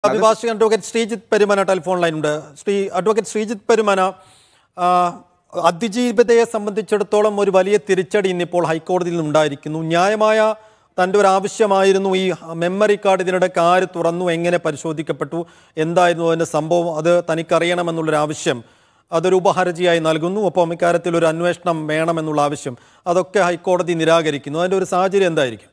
അഭിഭാഷകൻ advocate Sreejith Perumana telephone ലൈനുണ്ട് Shri advocate Sreejith Perumana ആ, അതിജീവിതയെ സംബന്ധിച്ചിടത്തോളം ഒരു വലിയ തിരിച്ചടി ഇന്നിപ്പോൾ ഹൈക്കോടതിയിൽ നിന്നുണ്ടായിരിക്കുന്നു ന്യായമായ തൻ്റെ ഒരു ആവശ്യമായിരുന്നു ഈ മെമ്മറി കാർഡ് ഇതിനിടയ്ക്ക് ആര് തുറന്നു എങ്ങനെ പരിശോധിക്കപ്പെട്ടു എന്തായിരുന്നു അതിൻ്റെ സംഭവം അത് തനിക്കറിയണമെന്നുള്ളൊരു ആവശ്യം അതൊരു ഉപഹർജിയായി നൽകുന്നു ഒപ്പം ഇക്കാര്യത്തിൽ ഒരു അന്വേഷണം വേണമെന്നുള്ള ആവശ്യം അതൊക്കെ ഹൈക്കോടതി നിരാകരിക്കുന്നു അതിൻ്റെ ഒരു സാഹചര്യം എന്തായിരിക്കും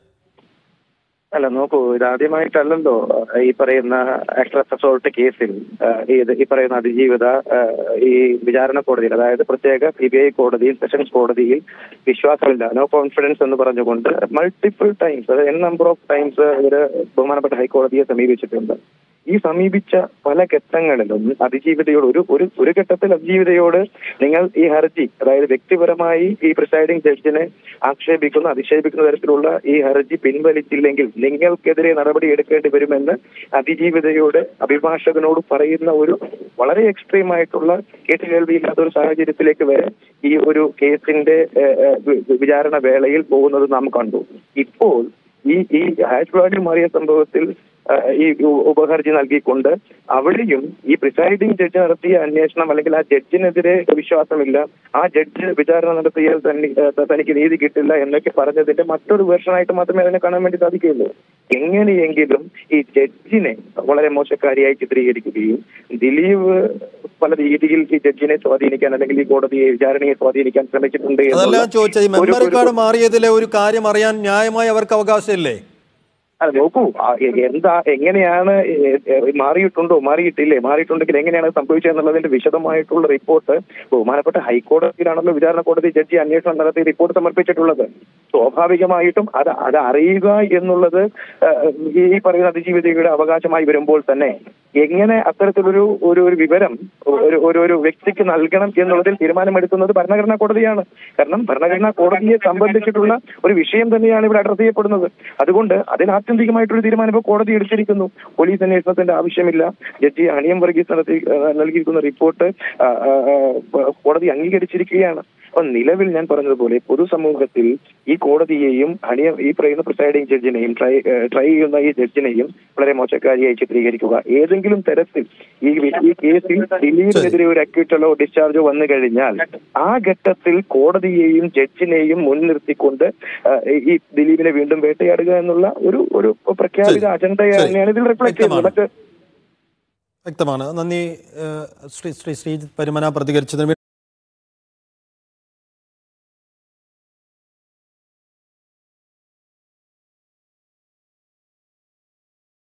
അല്ല നോക്കൂ ഇത് ആദ്യമായിട്ടല്ലല്ലോ അഹ് ഈ പറയുന്ന എക്സ്ട്രസ് അസോൾട്ട് കേസിൽ അഹ് ഇത് ഈ പറയുന്ന അതിജീവിത അഹ് ഈ വിചാരണ കോടതിയിൽ അതായത് പ്രത്യേക സി ബി ഐ കോടതിയിൽ സെഷൻസ് കോടതിയിൽ വിശ്വാസമില്ല നോ കോൺഫിഡൻസ് എന്ന് പറഞ്ഞുകൊണ്ട് മൾട്ടിപ്പിൾ ടൈംസ് അതായത് എൻ നമ്പർ ഓഫ് ടൈംസ് ഇവര് ബഹുമാനപ്പെട്ട ഹൈക്കോടതിയെ സമീപിച്ചിട്ടുണ്ട് ഈ സമീപിച്ച പല ഘട്ടങ്ങളിലും അതിജീവിതയോട് ഒരു ഒരു ഒരു ഘട്ടത്തിൽ അതിജീവിതയോട് നിങ്ങൾ ഈ ഹർജി അതായത് വ്യക്തിപരമായി ഈ പ്രിസൈഡിംഗ് ജഡ്ജിനെ ആക്ഷേപിക്കുന്ന അധിക്ഷേപിക്കുന്ന തരത്തിലുള്ള ഈ ഹർജി പിൻവലിച്ചില്ലെങ്കിൽ നിങ്ങൾക്കെതിരെ നടപടി എടുക്കേണ്ടി വരുമെന്ന് അതിജീവിതയോട് അഭിഭാഷകനോട് പറയുന്ന ഒരു വളരെ എക്സ്ട്രീം ആയിട്ടുള്ള കേട്ടുകേൾവിയില്ലാത്ത ഒരു സാഹചര്യത്തിലേക്ക് വരെ ഈ ഒരു കേസിന്റെ ഏഹ്, ഏഹ്, വി- വിചാരണ വേളയിൽ പോകുന്നത് നാം കണ്ടു ഇപ്പോൾ ഈ ഈ ഹാഷ് വാല്യൂ മാറിയ സംഭവത്തിൽ ആ, ഈ ഉ- ഉപഹർജി നൽകിക്കൊണ്ട് അവിടെയും ഈ പ്രിസൈഡിംഗ് ജഡ്ജ് നടത്തിയ അന്വേഷണം അല്ലെങ്കിൽ ആ ജഡ്ജിനെതിരെ വിശ്വാസമില്ല ആ ജഡ്ജ് വിചാരണ നടത്തിയാൽ തന്നെ ആ, തനിക്ക് നീതി കിട്ടില്ല എന്നൊക്കെ പറഞ്ഞതിന്റെ മറ്റൊരു വേർഷനായിട്ട് മാത്രമേ അതിനെ കാണാൻ വേണ്ടി സാധിക്കുകയുള്ളൂ എങ്ങനെയെങ്കിലും ഈ ജഡ്ജിനെ വളരെ മോശക്കാരിയായി ചിത്രീകരിക്കുകയും ദിലീപ് പല രീതിയിൽ ഈ ജഡ്ജിനെ സ്വാധീനിക്കാൻ അല്ലെങ്കിൽ ഈ കോടതിയെ വിചാരണയെ സ്വാധീനിക്കാൻ ശ്രമിച്ചിട്ടുണ്ട് അതല്ല എന്നുള്ള ഞാൻ ചോദിച്ചത് ഈ ഒരു- മെമ്മറി ഒരു- കാർഡ് മാറിയതിലെ ഒരു കാര്യം അറിയാൻ ന്യായമായി അവർക്ക് അവകാശമില്ലേ അല്ല നോക്കൂ ആ, എ- എന്താ എങ്ങനെയാണ് എ- എ- മാറിയിട്ടുണ്ടോ മാറിയിട്ടില്ലേ മാറിയിട്ടുണ്ടെങ്കിൽ എങ്ങനെയാണ് അത് സംഭവിച്ചതെന്നുള്ളതിന്റെ വിശദമായിട്ടുള്ള റിപ്പോർട്ട് ബഹുമാനപ്പെട്ട ഹൈക്കോടതിയിലാണല്ലോ വിചാരണ കോടതി ജഡ്ജി അന്വേഷണം നടത്തി റിപ്പോർട്ട് സമർപ്പിച്ചിട്ടുള്ളത് സ്വാഭാവികമായിട്ടും അത് അത് അറിയുക എന്നുള്ളത് ആ, ഈ പറയുന്ന അതിജീവിതയുടെ അവകാശമായി വരുമ്പോൾ തന്നെ എങ്ങനെ അത്തരത്തിലൊരു ഒരു ഒരു വിവരം ഒരു ഒരു ഒരു വ്യക്തിക്ക് നൽകണം എന്നുള്ളതിൽ തീരുമാനമെടുക്കുന്നത് ഭരണഘടനാ കോടതിയാണ് കാരണം ഭരണഘടനാ കോടതിയെ സംബന്ധിച്ചിട്ടുള്ള ഒരു വിഷയം തന്നെയാണ് ഇവിടെ അഡ്രസ് ചെയ്യപ്പെടുന്നത് അതുകൊണ്ട് അതിന് ആത്യന്തികമായിട്ടൊരു തീരുമാനം ഇപ്പോൾ കോടതി എടുത്തിരിക്കുന്നു പോലീസ് അന്വേഷണത്തിന്റെ ആവശ്യമില്ല ജഡ്ജി അണിയം വർഗീസ് നടത്തി ആ, നൽകിയിരിക്കുന്ന റിപ്പോർട്ട് ആ, ആ, ആ, കോടതി അംഗീകരിച്ചിരിക്കുകയാണ് അപ്പൊ നിലവിൽ ഞാൻ പറഞ്ഞതുപോലെ പൊതുസമൂഹത്തിൽ ഈ കോടതിയെയും അണിയ ഈ പറയുന്ന പ്രിസൈഡിംഗ് ജഡ്ജിനെയും ട്രൈ ഏഹ് ട്രൈ ചെയ്യുന്ന ഈ ജഡ്ജിനെയും വളരെ മോശക്കാരിയായി ചിത്രീകരിക്കുക ഏതെങ്കിലും തരത്തിൽ ഈ വി- ഈ കേസിൽ ദിലീപിനെതിരെ ഒരു അക്യൂട്ടലോ ഡിസ്ചാർജോ വന്നു കഴിഞ്ഞാൽ ആ ഘട്ടത്തിൽ കോടതിയെയും ജഡ്ജിനെയും മുൻനിർത്തിക്കൊണ്ട് ഏഹ് ഈ ദിലീപിനെ വീണ്ടും വേട്ടയാടുക എന്നുള്ള ഒരു ഒരു പ്രഖ്യാപിത ശരി. അജണ്ട ശരി. തന്നെയാണ് ഇതിൽ റിഫ്ലക്ട് ചെയ്യുന്നത് വ്യക്തമാണ്. മറ്റ് വ്യക്തമാണ് നന്ദി ഏഹ് ശ്രീ ശ്രീ ശ്രീജിത്ത് പരുമന പ്രതികരിച്ചതിന്